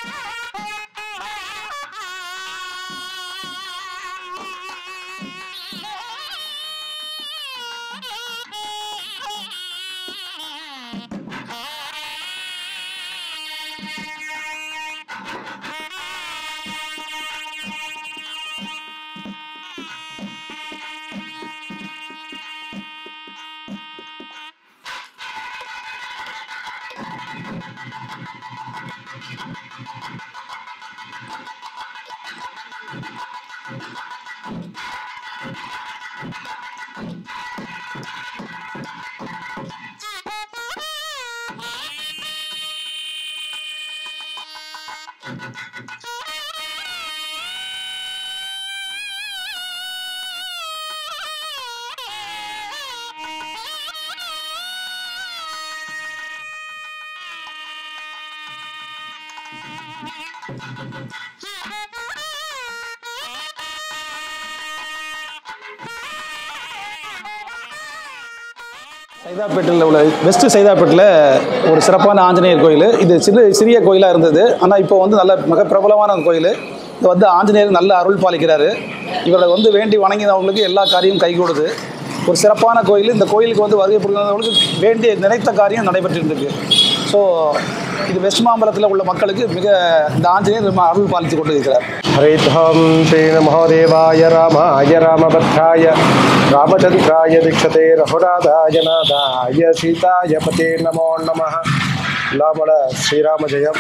சைதாப்பேட்டில் உள்ள வெஸ்ட் சைதாப்பேட்டில் ஒரு சிறப்பான ஆஞ்சநேயர் கோயில் இது சிறு சிறிய கோயிலாக இருந்தது ஆனால் இப்போ வந்து நல்ல மிக பிரபலமான கோயில் இது வந்து ஆஞ்சநேயர் நல்ல அருள் பாலிக்கிறாரு இவரை வந்து வேண்டி வணங்கினவங்களுக்கு எல்லா காரியமும் கைகூடுது ஒரு சிறப்பான கோயில் இந்த கோயிலுக்கு வந்து வருகை புரிந்தவங்களுக்கு வேண்டிய நினைத்த காரியம் நடைபெற்றிருக்கு ஸோ இது வெஸ்ட் மாம்பலத்தில் உள்ள மக்களுக்கு மிக இந்த ஆஞ்சநேயர் ரொம்ப அருள் பாலித்து கொண்டு இருக்கிறார் हरिध्वं श्रीन महोदेवाय रामाय रामभद्राय रामचन्द्राय दीक्षते रघुनाथाय नाथाय सीताय पते நமோ நமः லாமல ஸ்ரீராம ஜெயம்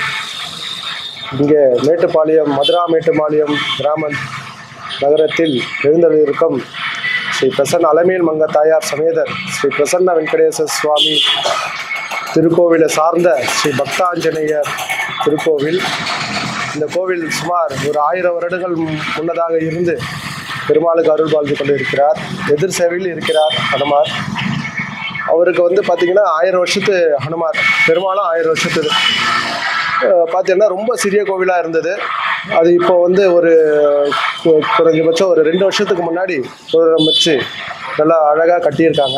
இங்கே மேட்டுப்பாளையம் மதுரா மேட்டுப்பாளையம் கிராம நகரத்தில் எழுந்தருளிருக்கும் ஸ்ரீ பிரசன்ன அலமேல் மங்க தாயார் சமேதர் ஸ்ரீ பிரசன்ன வெங்கடேச சுவாமி திருக்கோவிலை சார்ந்த ஸ்ரீ பக்தாஞ்சநேயர் திருக்கோவில் இந்த கோவில் சுமார் ஒரு ஆயிரம் வருடங்கள் மு- முன்னதாக இருந்து பெருமாளுக்கு அருள் வாழ்ந்து கொண்டு இருக்கிறார் எதிர் சேவையில் இருக்கிறார் ஹனுமார் அவருக்கு வந்து பார்த்தீங்கன்னா ஆயிரம் வருஷத்து ஹனுமார் பெருமாளும் ஆயிரம் வருஷத்து அஹ் பார்த்தீங்கன்னா ரொம்ப சிறிய கோவிலாக இருந்தது அது இப்போ வந்து ஒரு கு- குறைஞ்சபட்சம் ஒரு ரெண்டு வருஷத்துக்கு முன்னாடி புனரமைச்சு நல்லா அழகாக கட்டியிருக்காங்க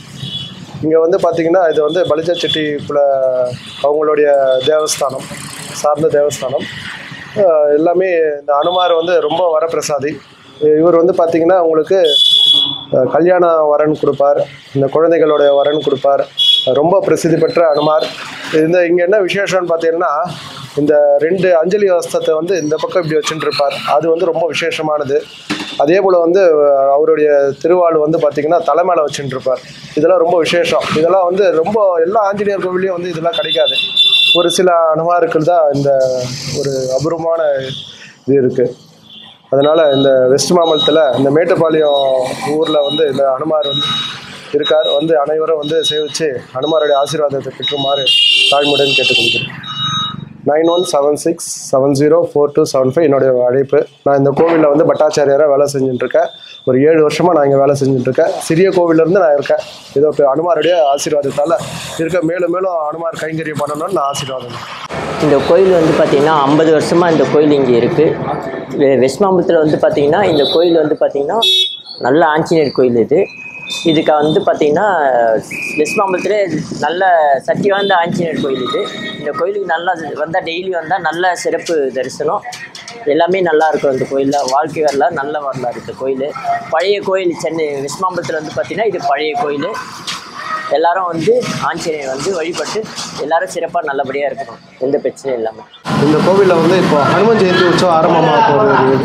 இங்கே வந்து பார்த்தீங்கன்னா இது வந்து பலிஜா செட்டி குல அவங்களுடைய தேவஸ்தானம் சார்ந்த தேவஸ்தானம் அஹ் எல்லாமே இந்த அனுமார் வந்து ரொம்ப வரப்பிரசாதி இவர் வந்து பார்த்தீங்கன்னா உங்களுக்கு அஹ், கல்யாண வரன் கொடுப்பார் இந்த குழந்தைகளோட வரன் கொடுப்பார் ரொம்ப பிரசித்தி பெற்ற அனுமார் இந்த இங்கே என்ன விசேஷம்னு பார்த்தீங்கன்னா இந்த ரெண்டு அஞ்சலி வஸ்தத்தை வந்து இந்த பக்கம் இப்படி வச்சுட்டு இருப்பார் அது வந்து ரொம்ப விசேஷமானது அதே போல் வந்து அஹ், அவருடைய திருவாள் வந்து பார்த்திங்கன்னா தலை மேலே வச்சுட்டு இருப்பார் இதெல்லாம் ரொம்ப விசேஷம் இதெல்லாம் வந்து ரொம்ப எல்லா ஆஞ்சநேயர் கோவிலையும் வந்து இதெல்லாம் கிடைக்காது ஒரு சில அனுமாருக்கள் தான் இந்த ஒரு அபூர்வமான இது இருக்குது அதனால் இந்த வெஸ்ட் மாம்பலத்தில் இந்த மேட்டுப்பாளையம் ஊரில் வந்து இந்த அனுமார் வந்து இருக்கார் வந்து அனைவரும் வந்து சேவித்து அனுமாருடைய ஆசீர்வாதத்தை பெற்றுமாறு தாழ்மையுடன் கேட்டுக்கொள்கிறேன் nine one seven six seven zero four two seven five என்னுடைய அழைப்பு நான் இந்த கோவிலில் வந்து பட்டாச்சாரியாராக வேலை செஞ்சுட்டு இருக்கேன் ஒரு ஏழு வருஷமாக நான் இங்கே வேலை செஞ்சுட்டு இருக்கேன் சிறிய கோவிலேருந்து நான் இருக்கேன் ஏதோ இப்போ அனுமாருடைய ஆசீர்வாதத்தால் இருக்க மேலும் மேலும் அனுமார் கைங்கரியம் பண்ணணும்னு நான் ஆசீர்வாதம் இந்த கோயில் வந்து பார்த்திங்கன்னா ஐம்பது வருஷமாக இந்த கோயில் இங்கே இருக்குது வெஸ்ட் மாம்பலத்தில் வந்து பார்த்திங்கன்னா இந்த கோயில் வந்து பார்த்திங்கன்னா நல்ல ஆஞ்சநேயர் கோயில் இது இதுக்கு வந்து பார்த்திங்கன்னா வெஸ்ட் மாம்பலத்திலே நல்ல சக்தி வாய்ந்த ஆஞ்சநேயர் கோயில் இது இந்த கோயிலுக்கு நல்லா வந்தால் டெய்லி வந்தால் நல்ல சிறப்பு தரிசனம் எல்லாமே நல்லா இருக்கும் இந்த கோயிலில் வாழ்க்கை வரலாறு நல்ல வரலாறு இந்த கோயில் பழைய கோயில் சென்னை வெஸ்ட் மாம்பலத்தில் வந்து பார்த்திங்கன்னா இது பழைய கோயில் எல்லாரும் வந்து ஆஞ்சநேயர் வந்து வழிபட்டு எல்லாரும் சிறப்பாக நல்லபடியாக இருக்கணும் எந்த பிரச்சனையும் இல்லாமல் இந்த கோவிலில் வந்து இப்போ ஹனுமன் ஜெயந்தி உற்சவம் ஆரம்பமாக போகிறது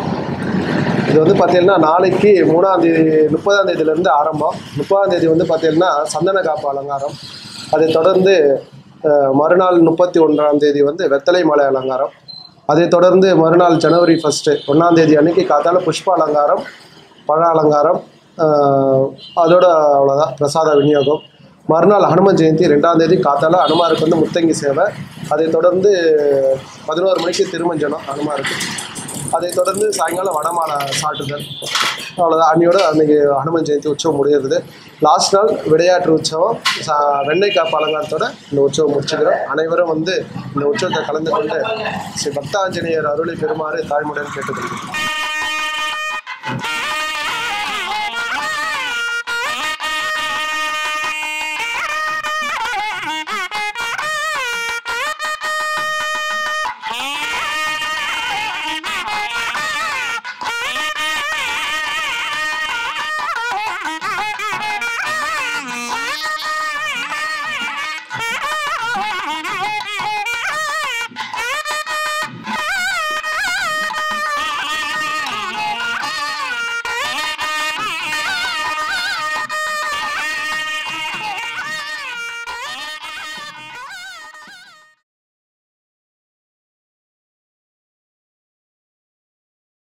இது வந்து பார்த்தீங்கன்னா நாளைக்கு மூணாம் தேதி முப்பதாம் தேதியிலேருந்து ஆரம்பம் முப்பதாம் தேதி வந்து பார்த்தீங்கன்னா சந்தன காப்பு அலங்காரம் அதை தொடர்ந்து அஹ், மறுநாள் முப்பத்தி ஒன்றாம் தேதி வந்து வெத்தலை மலை அலங்காரம் அதை தொடர்ந்து மறுநாள் ஜனவரி ஃபஸ்ட்டு ஒன்றாம் தேதி அன்னைக்கு காத்தால புஷ்ப அலங்காரம் பழ அலங்காரம் அஹ், அதோட அவ்வளோதான் பிரசாத விநியோகம் மறுநாள் ஹனுமன் ஜெயந்தி ரெண்டாம் தேதி காத்தால அனுமாருக்கு வந்து முத்தங்கி சேவை அதை தொடர்ந்து பதினோரு மணிக்கு திருமஞ்சனம் அனுமாருக்கு அதை தொடர்ந்து சாயங்காலம் வடமாலை சாட்டுதல் அவ்வளோதான் அன்னையோட அன்னைக்கு ஹனுமன் ஜெயந்தி உற்சவம் முடியுது லாஸ்ட் நாள் விளையாட்டு உற்சவம் சா வெண்ணெய் காப்பு அலங்காரத்தோட இந்த உற்சவம் முடிச்சுக்கிறோம் அனைவரும் வந்து இந்த உற்சவத்தை கலந்து கொண்டு ஸ்ரீ பக்தாஞ்சநேயர் அருளை பெறுமாறு தாழ்மையுடன் கேட்டுக்கொள்கிறேன்